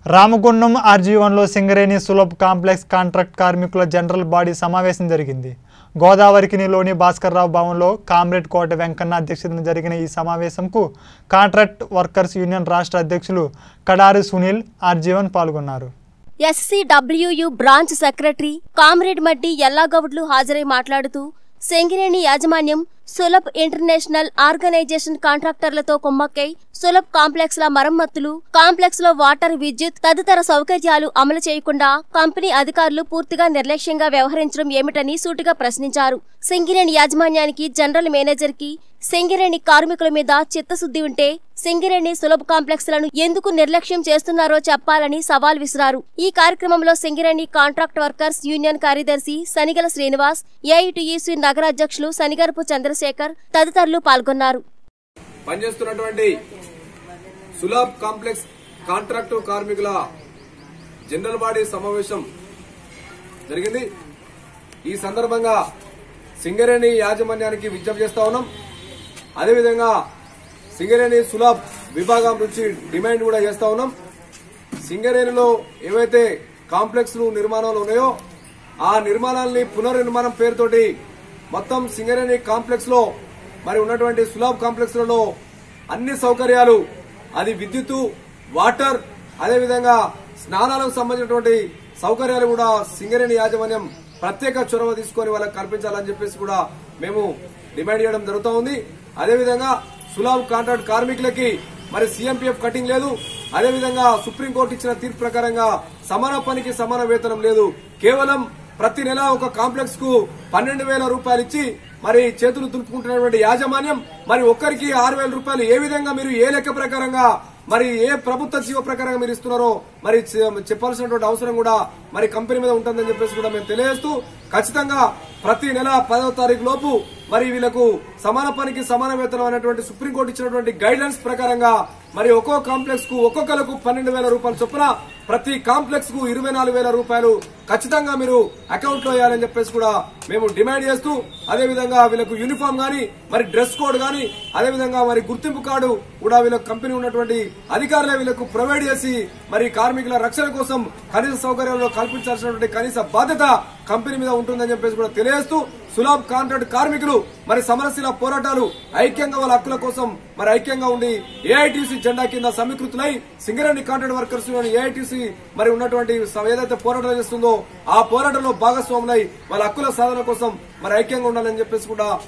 రామగుండం ఆర్జీవన్లో Singareni Sulabh complex contract కార్మికుల general body సమావేశం జరిగింది గోదావరికినిలోని భాస్కర్రావు భవన్లో కామ్రేడ్ కోట వెంకన్న అధ్యక్షతన జరిగిన ఈ సమావేశంకు కాంట్రాక్ట్ వర్కర్స్ యూనియన్ రాష్ట్ర అధ్యక్షులు కడారి సునీల్ ఆర్జీవన్ పాల్గొన్నారు SCWU branch secretary comrade Maddi ఎల్లాగౌడ్లు హాజరై మాట్లాడుతూ సింగరేణి యాజమాన్యం సులభ్ ఇంటర్నేషనల్ ఆర్గనైజేషన్ కాంట్రాక్టర్లతో కుమ్మక్కై సులభ్ కాంప్లెక్స్ ల మరమ్మతులు కాంప్లెక్స్ లో వాటర్ విద్యుత్ తదితర సౌకర్యాలు అమలు చేయకుండా కంపెనీ అధికారులు పూర్తిగా నిర్లక్ష్యంగా వ్యవహరించడం ఏమిటని సూటిగా ప్రశ్నించారు సింగరేణి యాజమాన్యానికి జనరల్ మేనేజర్ కి సింగరేణి కార్మికుల మీద చిత్తశుద్ధి ఉంటే సింగరేణి సులభ కాంప్లెక్స్ లను ఎందుకు నిర్లక్ష్యం చేస్తున్నారో చెప్పాలని సవాల్ విసిరారు ఈ కార్యక్రమంలో సింగరేణి కాంట్రాక్ట్ వర్కర్స్ యూనియన్ కార్యదర్శి సనిగల శ్రీనివాస్ ఏఐటిఈసి నగర అధ్యక్షులు సనిగరపు చంద్రశేఖర్ తదితరులు పాల్గొన్నారు పనిచేస్తున్నటువంటి సులాబ్ కాంప్లెక్స్ కాంట్రాక్టు కార్మికుల జనరల్ బాడీ సమావేశం జరిగింది ఈ సందర్భంగా సింగరేణి యాజమాన్యానికి విజ్ఞప్తి చేస్తా ఉన్నాం అదేవిధంగా సింగరేణి సులాబ్ విభాగం నుంచి డిమాండ్ కూడా చేస్తా ఉన్నాం సింగరేణిలో ఏవైతే కాంప్లెక్స్లు నిర్మాణాలు ఉన్నాయో ఆ నిర్మాణాలని పునర్నిర్మాణం పేరుతోటి మొత్తం సింగరేణి కాంప్లెక్స్ లో మరి ఉన్నటువంటి సులాబ్ కాంప్లెక్స్ లలో అన్ని సౌకర్యాలు అది విద్యుత్తు వాటర్ అదేవిధంగా స్నానాలకు సంబంధించినటువంటి సౌకర్యాలు కూడా సింగరేణి యాజమాన్యం ప్రత్యేక చొరవ తీసుకొని వాళ్ళకి కల్పించాలని చెప్పేసి కూడా మేము డిమాండ్ చేయడం జరుగుతూ ఉంది అదేవిధంగా సులాబ్ కాంట్రాక్ట్ కార్మికులకి మరి సీఎంపీఎఫ్ కటింగ్ లేదు అదేవిధంగా సుప్రీంకోర్టు ఇచ్చిన తీర్పు ప్రకారంగా సమాన పనికి సమాన వేతనం లేదు కేవలం ప్రతి నెల ఒక కాంప్లెక్స్ కు పన్నెండు వేల రూపాయలు ఇచ్చి మరి చేతులు దులుపుకుంటున్నటువంటి యాజమాన్యం మరి ఒక్కరికి ఆరు వేల రూపాయలు ఏ విధంగా మీరు ఏ లెక్క ప్రకారంగా మరి ఏ ప్రభుత్వ జీవ ప్రకారంగా మీరు ఇస్తున్నారో మరి చె- చెప్పాల్సినటువంటి అవసరం కూడా మరి కంపెనీ మీద ఉంటుందని చెప్పేసి కూడా మేము తెలియజేస్తూ ఖచ్చితంగా ప్రతి నెల పదవ తారీఖు లోపు మరి వీళ్ళకు సమాన పనికి సమాన వేతనం అనేటువంటి సుప్రీంకోర్టు ఇచ్చినటువంటి గైడ్లైన్స్ ప్రకారంగా మరి ఒక్కో కాంప్లెక్స్ కు ఒక్కొక్కలకు పన్నెండు వేల రూపాయలు చొప్పున ప్రతి కాంప్లెక్స్ కు ఇరవై నాలుగు వేల రూపాయలు ఖచ్చితంగా మీరు అకౌంట్ లో వేయాలని చెప్పేసి కూడా మేము డిమాండ్ చేస్తూ అదేవిధంగా వీళ్ళకు యూనిఫామ్ గాని మరి డ్రెస్ కోడ్ గాని అదేవిధంగా మరి గుర్తింపు కార్డు కూడా వీళ్ళకి కంపెనీ ఉన్నటువంటి అధికారులే వీళ్ళకు ప్రొవైడ్ చేసి మరి కార్మికుల రక్షణ కోసం కనీస సౌకర్యాలు కల్పించాల్సినటువంటి కనీస బాధ్యత కంపెనీ మీద ఉంటుందని చెప్పేసి కూడా తెలియజేస్తూ సులాబ్ కాంట్రాక్ట్ కార్మికులు మరి సమరశీల పోరాటాలు ఐక్యంగా వాళ్ళ హక్కుల కోసం మరి ఐక్యంగా ఉండి ఏఐటీసీ జెండా కింద సమీకృతులై సింగరేణి కాంట్రాక్ట్ వర్కర్స్ ఏఐటీసీ మరి ఉన్నటువంటి స- ఏదైతే పోరాటం చేస్తుందో ఆ పోరాటంలో భాగస్వాములై వాళ్ళ హక్కుల సాధన కోసం మరి ఐక్యంగా ఉండాలని చెప్పేసి కూడా